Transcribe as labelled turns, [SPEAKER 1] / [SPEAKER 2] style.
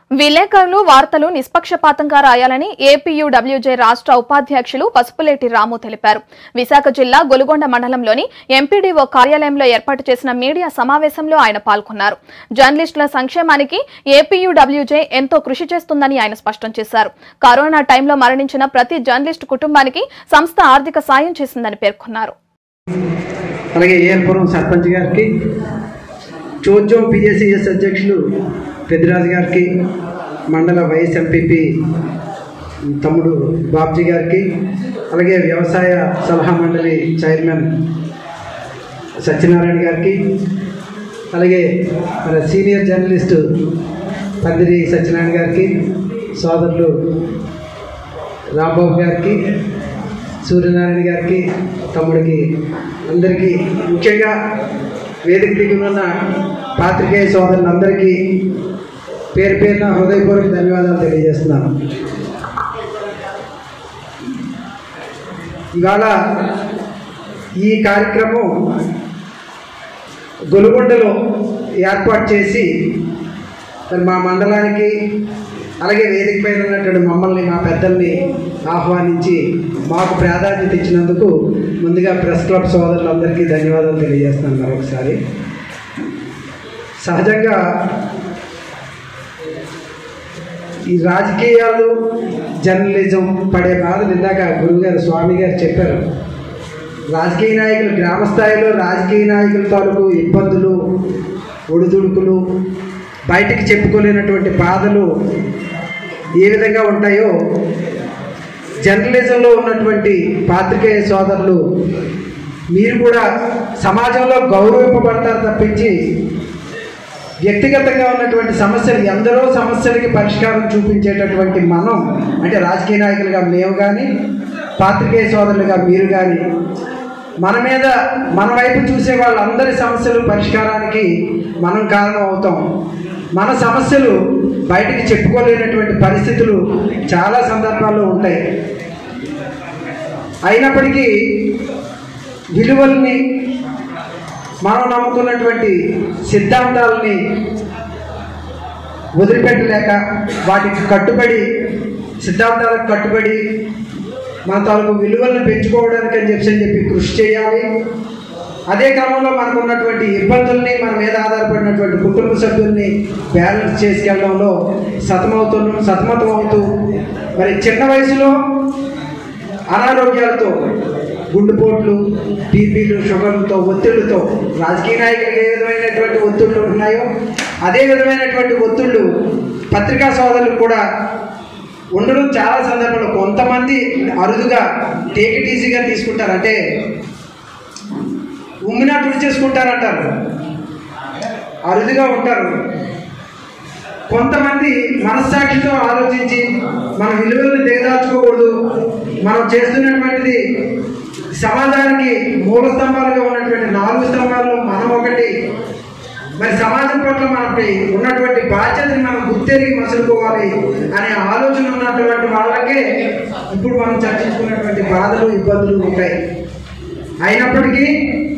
[SPEAKER 1] విలేకరులు వార్తలు నిష్పక్షపాతంగా రాయాలని ఏపీయూడబ్ల్యూజే రాష్ట్ర ఉపాధ్యక్షులు పసుపులేటి రాము తెలిపారు విశాఖ జిల్లా గొలుగొండ మండలంలోని ఎంపీడీఓ కార్యాలయంలో ఏర్పాటు చేసిన మీడియా సమావేశంలో ఆయన పాల్గొన్నారు జర్నలిస్టుల సంక్షేమానికి ఏపీయూడబ్ల్యూజే ఎంతో కృషి చేస్తుందని ఆయన స్పష్టం చేశారు కరోనా టైంలో మరణించిన ప్రతి జర్నలిస్టు కుటుంబానికి సంస్థ ఆర్థిక సాయం చేసిందని పేర్కొన్నారు
[SPEAKER 2] అలాగే ఏఎల్పురం సర్పంచ్ గారికి చోద్యం పిఎస్సిఎస్ అధ్యక్షులు పెద్దిరాజు గారికి మండల వైఎస్ ఎంపీపీ తమ్ముడు బాబ్జీ గారికి అలాగే వ్యవసాయ సలహా మండలి చైర్మన్ సత్యనారాయణ గారికి అలాగే మన సీనియర్ జర్నలిస్టు పందిరి సత్యనారాయణ గారికి సోదరులు రాంబాబు గారికి సూర్యనారాయణ గారికి తమ్ముడికి అందరికీ ముఖ్యంగా వేదిక దిగున ఉన్న పాత్రికేయ సోదరులందరికీ పేరు పేరున హృదయపూర్వక ధన్యవాదాలు తెలియజేస్తున్నాను ఇవాళ ఈ కార్యక్రమం గొలుగొండలో ఏర్పాటు చేసి మరి మా మండలానికి అలాగే వేదిక పైన ఉన్నటువంటి మమ్మల్ని మా పెద్దల్ని ఆహ్వానించి మాకు ప్రాధాన్యత ఇచ్చినందుకు ముందుగా ప్రెస్ క్లబ్ సోదరులందరికీ ధన్యవాదాలు తెలియజేస్తున్నాను మరొకసారి సహజంగా ఈ రాజకీయాలు జర్నలిజం పడే బాధలు ఇందాక గురువుగారు స్వామి గారు చెప్పారు రాజకీయ నాయకులు గ్రామ స్థాయిలో రాజకీయ నాయకుల తాలూకు ఇబ్బందులు ఒడిదుడుకులు బయటికి చెప్పుకోలేనటువంటి బాధలు ఏ విధంగా ఉంటాయో జర్నలిజంలో ఉన్నటువంటి పాత్రికేయ సోదరులు మీరు కూడా సమాజంలో గౌరవింపబడతారు తప్పించి వ్యక్తిగతంగా ఉన్నటువంటి సమస్యలు ఎందరో సమస్యలకి పరిష్కారం చూపించేటటువంటి మనం అంటే రాజకీయ నాయకులుగా మేము కానీ పాత్రికేయ సోదరులుగా మీరు కానీ మన మీద మన వైపు చూసే వాళ్ళందరి సమస్యలు పరిష్కారానికి మనం కారణం అవుతాం మన సమస్యలు బయటికి చెప్పుకోలేనటువంటి పరిస్థితులు చాలా సందర్భాల్లో ఉంటాయి అయినప్పటికీ విలువల్ని మనం నమ్ముకున్నటువంటి సిద్ధాంతాలని వదిలిపెట్టలేక వాటికి కట్టుబడి సిద్ధాంతాలకు కట్టుబడి మన తాలూకు విలువలను పెంచుకోవడానికి అని చెప్పి అని చెప్పి కృషి చేయాలి అదే క్రమంలో మనకు ఉన్నటువంటి ఇబ్బందుల్ని మన మీద ఆధారపడినటువంటి కుటుంబ సభ్యుల్ని బ్యాలెన్స్ చేసుకెళ్ళడంలో సతమవుతున్న సతమతం అవుతూ మరి చిన్న వయసులో అనారోగ్యాలతో గుండెపోట్లు బీపీలు షుగర్లతో ఒత్తిళ్లతో రాజకీయ నాయకులకు ఏ విధమైనటువంటి ఒత్తిళ్లు ఉన్నాయో అదే విధమైనటువంటి ఒత్తిళ్లు పత్రికా సోదరులు కూడా ఉండడం చాలా సందర్భంలో కొంతమంది అరుదుగా టేక్ ఇట్ ఈజీగా తీసుకుంటారు అంటే ఉమ్మినా తుడిచేసుకుంటారంటారు అరుదుగా ఉంటారు కొంతమంది మనస్సాక్షితో ఆలోచించి మన విలువలను దిగదార్చుకోకూడదు మనం చేస్తున్నటువంటిది సమాజానికి మూల స్తంభాలుగా ఉన్నటువంటి నాలుగు స్తంభాల్లో మనం ఒకటి మరి సమాజం పట్ల మనకి ఉన్నటువంటి బాధ్యతని మనం గుర్తెరిగి మసులుకోవాలి అనే ఆలోచన ఉన్నటువంటి వాళ్ళకే ఇప్పుడు మనం చర్చించుకున్నటువంటి బాధలు ఇబ్బందులు ఉంటాయి అయినప్పటికీ